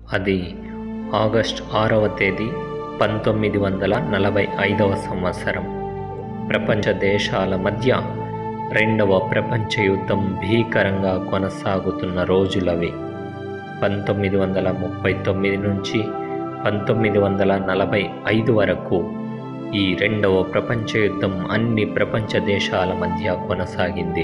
అది ఆగస్ట్ ఆరవ తేదీ పంతొమ్మిది వందల నలభై ఐదవ సంవత్సరం ప్రపంచ దేశాల మధ్య రెండవ ప్రపంచ యుద్ధం భీకరంగా కొనసాగుతున్న రోజులవి పంతొమ్మిది వందల ముప్పై తొమ్మిది నుంచి పంతొమ్మిది వందల నలభై ఐదు వరకు ఈ రెండవ ప్రపంచ యుద్ధం అన్ని ప్రపంచ దేశాల మధ్య కొనసాగింది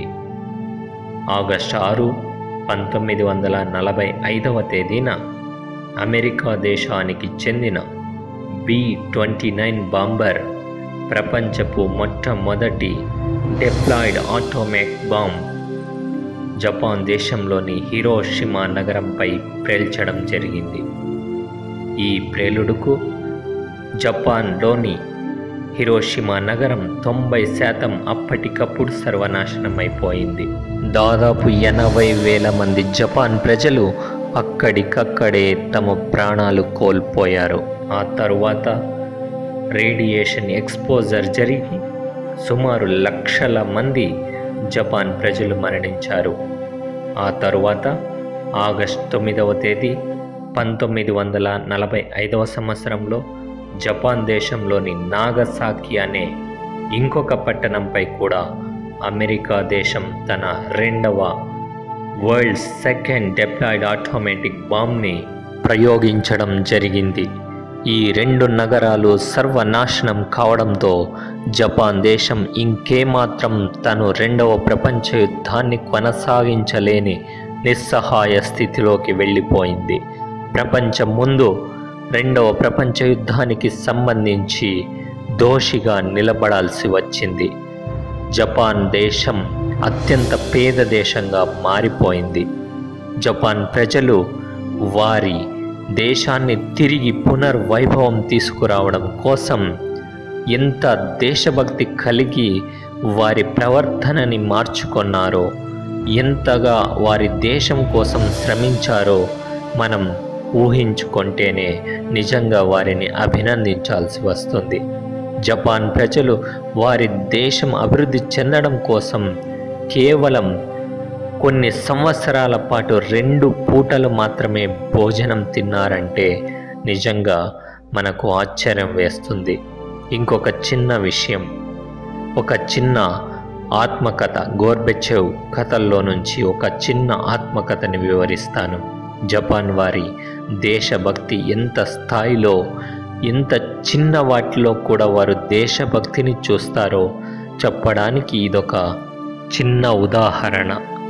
ఆగస్టు ఆరు పంతొమ్మిది వందల నలభై ఐదవ తేదీన అమెరికా దేశానికి చెందిన బి ట్వంటీ నైన్ బాంబర్ ప్రపంచపు మొట్టమొదటి డెప్లాయిడ్ ఆటోమేక్ బాంబ్ జపాన్ దేశంలోని హిరోషిమా నగరంపై ప్రేల్చడం జరిగింది ఈ ప్రేలుడుకు జపాన్లోని హిరోషిమా నగరం తొంభై శాతం అప్పటికప్పుడు సర్వనాశనమైపోయింది దాదాపు ఎనభై వేల మంది జపాన్ ప్రజలు అక్కడికక్కడే తమ ప్రాణాలు కోల్పోయారు ఆ తరువాత రేడియేషన్ ఎక్స్పోజర్ జరిగి సుమారు లక్షల మంది జపాన్ ప్రజలు మరణించారు ఆ తరువాత ఆగస్ట్ తొమ్మిదవ తేదీ పంతొమ్మిది వందల నలభై ఐదవ సంవత్సరంలో జపాన్ దేశంలోని నాగసాకి అనే ఇంకొక పట్టణంపై కూడా అమెరికా దేశం తన రెండవ వరల్డ్ సెకండ్ డెప్లాయిడ్ ఆటోమేటిక్ బాంబ్ని ప్రయోగించడం జరిగింది ఈ రెండు నగరాలు సర్వనాశనం కావడంతో జపాన్ దేశం ఇంకేమాత్రం తను రెండవ ప్రపంచ యుద్ధాన్ని కొనసాగించలేని నిస్సహాయ స్థితిలోకి వెళ్ళిపోయింది ప్రపంచం ముందు రెండవ ప్రపంచ యుద్ధానికి సంబంధించి దోషిగా నిలబడాల్సి వచ్చింది జపాన్ దేశం అత్యంత పేద దేశంగా మారిపోయింది జపాన్ ప్రజలు వారి దేశాన్ని తిరిగి పునర్వైభవం తీసుకురావడం కోసం ఎంత దేశభక్తి కలిగి వారి ప్రవర్తనని మార్చుకున్నారో ఎంతగా వారి దేశం కోసం శ్రమించారో మనం ఊహించుకుంటేనే నిజంగా వారిని అభినందించాల్సి వస్తుంది జపాన్ ప్రజలు వారి దేశం అభివృద్ధి చెందడం కోసం కేవలం కొన్ని సంవత్సరాల పాటు రెండు పూటలు మాత్రమే భోజనం తిన్నారంటే నిజంగా మనకు ఆశ్చర్యం వేస్తుంది ఇంకొక చిన్న విషయం ఒక చిన్న ఆత్మకథ గోర్బెచెవ్ కథల్లో నుంచి ఒక చిన్న ఆత్మకథని వివరిస్తాను జపాన్ వారి దేశభక్తి ఎంత స్థాయిలో ఎంత చిన్న వాటిలో కూడా వారు దేశభక్తిని చూస్తారో చెప్పడానికి ఇదొక చిన్న ఉదాహరణ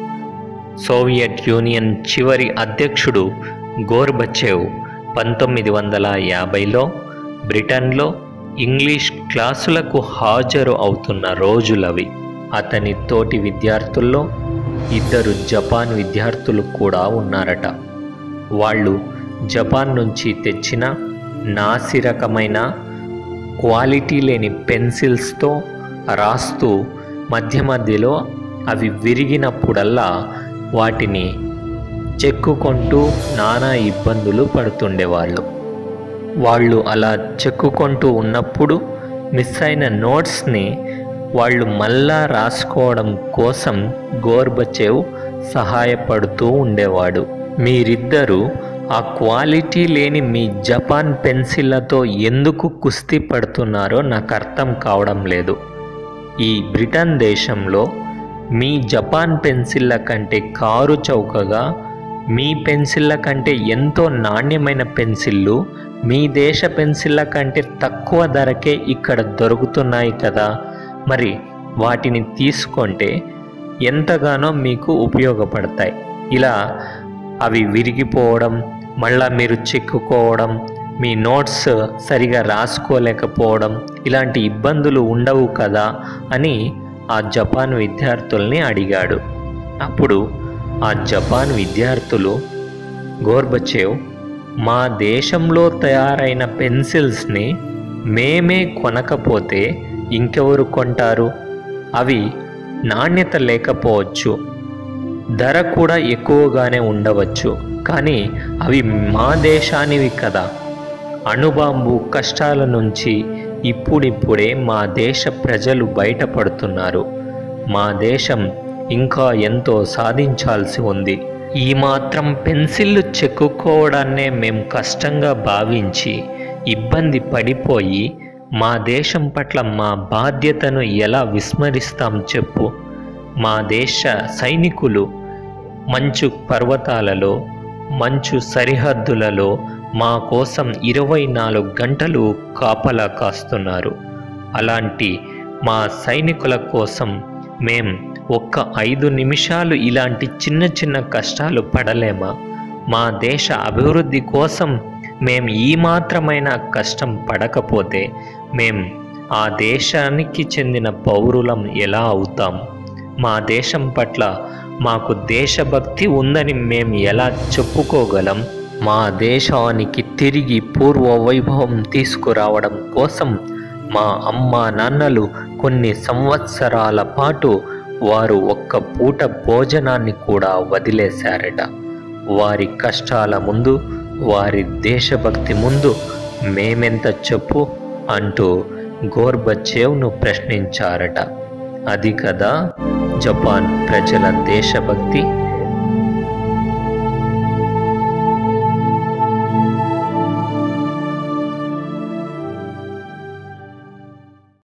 సోవియట్ యూనియన్ చివరి అధ్యక్షుడు గోర్బచేవ్ పంతొమ్మిది వందల యాభైలో బ్రిటన్లో ఇంగ్లీష్ క్లాసులకు హాజరు అవుతున్న రోజులవి అతని తోటి విద్యార్థుల్లో ఇద్దరు జపాన్ విద్యార్థులు కూడా ఉన్నారట వాళ్ళు జపాన్ నుంచి తెచ్చిన నాసి రకమైన క్వాలిటీ లేని పెన్సిల్స్తో రాస్తూ మధ్య మధ్యలో అవి విరిగినప్పుడల్లా వాటిని చెక్కుకుంటూ నానా ఇబ్బందులు పడుతుండేవాళ్ళు వాళ్ళు అలా చెక్కుకుంటూ ఉన్నప్పుడు మిస్ అయిన నోట్స్ని వాళ్ళు మళ్ళా రాసుకోవడం కోసం గోర్బచేవ్ సహాయపడుతూ ఉండేవాడు మీరిద్దరూ ఆ క్వాలిటీ లేని మీ జపాన్ పెన్సిళ్లతో ఎందుకు కుస్తీ పడుతున్నారో నాకు అర్థం కావడం లేదు ఈ బ్రిటన్ దేశంలో మీ జపాన్ పెన్సిళ్ళ కంటే కారు చౌకగా మీ పెన్సిళ్ళ కంటే ఎంతో నాణ్యమైన పెన్సిళ్ళు మీ దేశ పెన్సిళ్ళ కంటే తక్కువ ధరకే ఇక్కడ దొరుకుతున్నాయి కదా మరి వాటిని తీసుకుంటే ఎంతగానో మీకు ఉపయోగపడతాయి ఇలా అవి విరిగిపోవడం మళ్ళా మీరు చెక్కుకోవడం మీ నోట్స్ సరిగా రాసుకోలేకపోవడం ఇలాంటి ఇబ్బందులు ఉండవు కదా అని ఆ జపాన్ విద్యార్థుల్ని అడిగాడు అప్పుడు ఆ జపాన్ విద్యార్థులు గోర్బచేవ్ మా దేశంలో తయారైన పెన్సిల్స్ని మేమే కొనకపోతే ఇంకెవరు కొంటారు అవి నాణ్యత లేకపోవచ్చు ధర కూడా ఎక్కువగానే ఉండవచ్చు కానీ అవి మా దేశానివి కదా అణుబాంబు కష్టాల నుంచి ఇప్పుడిప్పుడే మా దేశ ప్రజలు బయటపడుతున్నారు మా దేశం ఇంకా ఎంతో సాధించాల్సి ఉంది ఈ మాత్రం పెన్సిళ్ళు చెక్కుకోవడాన్నే మేము కష్టంగా భావించి ఇబ్బంది పడిపోయి మా దేశం పట్ల మా బాధ్యతను ఎలా విస్మరిస్తాం చెప్పు మా దేశ సైనికులు మంచు పర్వతాలలో మంచు సరిహద్దులలో మా కోసం ఇరవై నాలుగు గంటలు కాపలా కాస్తున్నారు అలాంటి మా సైనికుల కోసం మేం ఒక్క ఐదు నిమిషాలు ఇలాంటి చిన్న చిన్న కష్టాలు పడలేమా మా దేశ అభివృద్ధి కోసం మేం ఈ మాత్రమైన కష్టం పడకపోతే మేం ఆ దేశానికి చెందిన పౌరులం ఎలా అవుతాం మా దేశం పట్ల మాకు దేశభక్తి ఉందని మేం ఎలా చెప్పుకోగలం మా దేశానికి తిరిగి పూర్వ వైభవం తీసుకురావడం కోసం మా అమ్మ నాన్నలు కొన్ని సంవత్సరాల పాటు వారు ఒక్క పూట భోజనాన్ని కూడా వదిలేశారట వారి కష్టాల ముందు వారి దేశభక్తి ముందు మేమెంత చెప్పు అంటూ గోర్బచేవ్ను ప్రశ్నించారట అది కదా జపాన్ ప్రజల దేశభక్తి